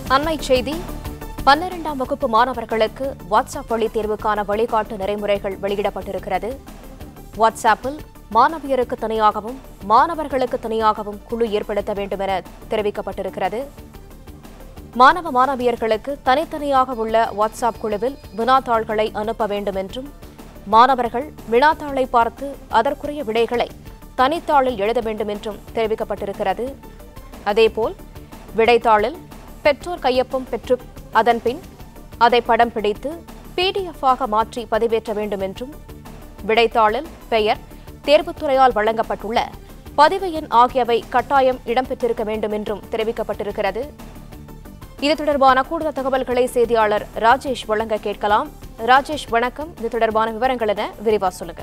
அண்மை செய்தி பன்னிரெண்டாம் வகுப்பு மாணவர்களுக்கு வாட்ஸ்அப் வழி தேர்வுக்கான வழிகாட்டு நெறிமுறைகள் வெளியிடப்பட்டிருக்கிறது வாட்ஸ்அப்பில் மாணவியருக்கு தனியாகவும் மாணவர்களுக்கு தனியாகவும் குழு ஏற்படுத்த வேண்டும் என தெரிவிக்கப்பட்டிருக்கிறது மாணவ மாணவியர்களுக்கு தனித்தனியாக உள்ள வாட்ஸ்அப் குழுவில் வினாத்தாள்களை அனுப்ப வேண்டும் என்றும் மாணவர்கள் வினாத்தாளை பார்த்து அதற்குரிய விடைகளை தனித்தாளில் எழுத வேண்டும் என்றும் தெரிவிக்கப்பட்டிருக்கிறது அதேபோல் விடைத்தாளில் பெற்றோர் கையொப்பம் பெற்று அதன்பின் அதை படம் பிடித்து PDF ஆக மாற்றி பதிவேற்ற வேண்டும் என்றும் விடைத்தாளில் பெயர் தேர்வுத்துறையால் வழங்கப்பட்டுள்ள பதிவு எண் ஆகியவை கட்டாயம் இடம்பெற்றிருக்க வேண்டும் என்றும் தெரிவிக்கப்பட்டிருக்கிறது இது தொடர்பான கூடுதல் தகவல்களை செய்தியாளர் ராஜேஷ் வழங்க கேட்கலாம் ராஜேஷ் வணக்கம் இது தொடர்பான விவரங்கள் என விரிவா சொல்லுங்க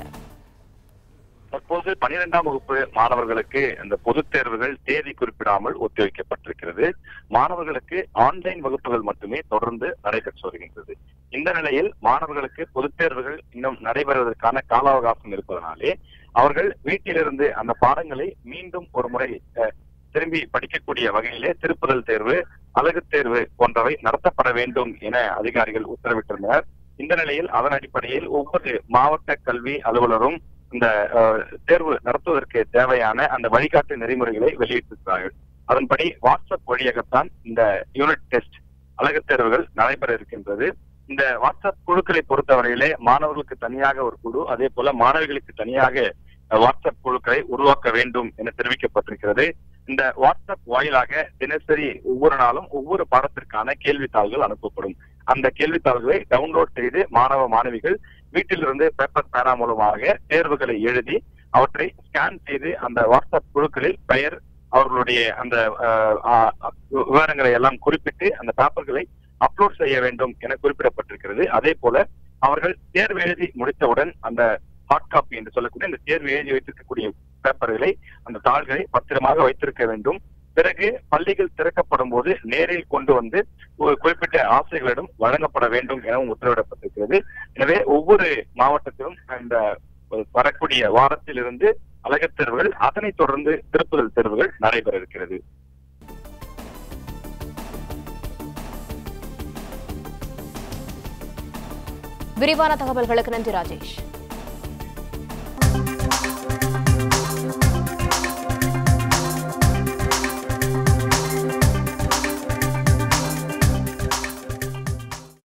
தற்போது பனிரெண்டாம் வகுப்பு மாணவர்களுக்கு இந்த பொதுத் தேர்வுகள் தேதி குறிப்பிடாமல் ஒத்திவைக்கப்பட்டிருக்கிறது மாணவர்களுக்கு ஆன்லைன் வகுப்புகள் மட்டுமே தொடர்ந்து நடைபெற்று வருகின்றது இந்த நிலையில் மாணவர்களுக்கு பொதுத் தேர்வுகள் இன்னும் நடைபெறுவதற்கான கால அவகாசம் இருப்பதனாலே அவர்கள் வீட்டிலிருந்து அந்த பாடங்களை மீண்டும் ஒரு முறை அஹ், திரும்பி படிக்கக்கூடிய வகையிலே திருப்புதல் தேர்வு அழகுத் தேர்வு போன்றவை நடத்தப்பட வேண்டும் என அதிகாரிகள் உத்தரவிட்டிருந்தனர் இந்த நிலையில் அதன் அடிப்படையில் ஒவ்வொரு மாவட்ட கல்வி அலுவலரும் இந்த அஹ், தேர்வு நடத்துவதற்கு தேவையான அந்த வழிகாட்டு நெறிமுறைகளை வெளியிட்டிருக்கிறார்கள் அதன்படி வாட்ஸ்அப் வழியாகத்தான் இந்த யூனிட் டெஸ்ட் அழகு தேர்வுகள் நடைபெற இருக்கின்றது இந்த வாட்ஸ்அப் குழுக்களை பொறுத்தவரையிலே மாணவர்களுக்கு தனியாக ஒரு குழு அதே போல மாணவிகளுக்கு தனியாக அஹ், வாட்ஸ்அப் குழுக்களை உருவாக்க வேண்டும் என தெரிவிக்கப்பட்டிருக்கிறது இந்த வாட்ஸ்அப் வாயிலாக தினசரி ஒவ்வொரு நாளும் ஒவ்வொரு பாடத்திற்கான கேள்வித்தாள்கள் அனுப்பப்படும் அந்த கேள்வித்தாள்களை டவுன்லோட் செய்து மாணவ மாணவிகள் வீட்டிலிருந்து பேப்பர் பேனா மூலமாக தேர்வுகளை எழுதி அவற்றை ஸ்கேன் செய்து அந்த வாட்ஸ்அப் குழுக்களில் பெயர் அவர்களுடைய அந்த அஹ், அஹ், விவரங்களை எல்லாம் குறிப்பிட்டு அந்த பேப்பர்களை அப்லோட் செய்ய வேண்டும் என குறிப்பிடப்பட்டிருக்கிறது அதே போல அவர்கள் தேர்வு எழுதி முடித்தவுடன் அந்த ஹார்ட் காப்பி என்று சொல்லக்கூடிய இந்த தேர்வு எழுதி வைத்திருக்கக்கூடிய பேப்பர்களை அந்த தாள்களை பத்திரமாக வைத்திருக்க வேண்டும் பிறகு பள்ளிகள் திறக்கப்படும் போது நேரில் கொண்டு வந்து ஒரு குறிப்பிட்ட ஆசிரியர்களிடம் வழங்கப்பட வேண்டும் எனவும் உத்தரவிடப்பட்டிருக்கிறது எனவே ஒவ்வொரு மாவட்டத்திலும் இந்த வரக்கூடிய வாரத்திலிருந்து அழகத் தேர்வுகள் அதனைத் தொடர்ந்து திருப்புதல் தேர்வுகள் நடைபெற இருக்கிறது விரிவான தகவல்களுக்கு நன்றி ராஜேஷ்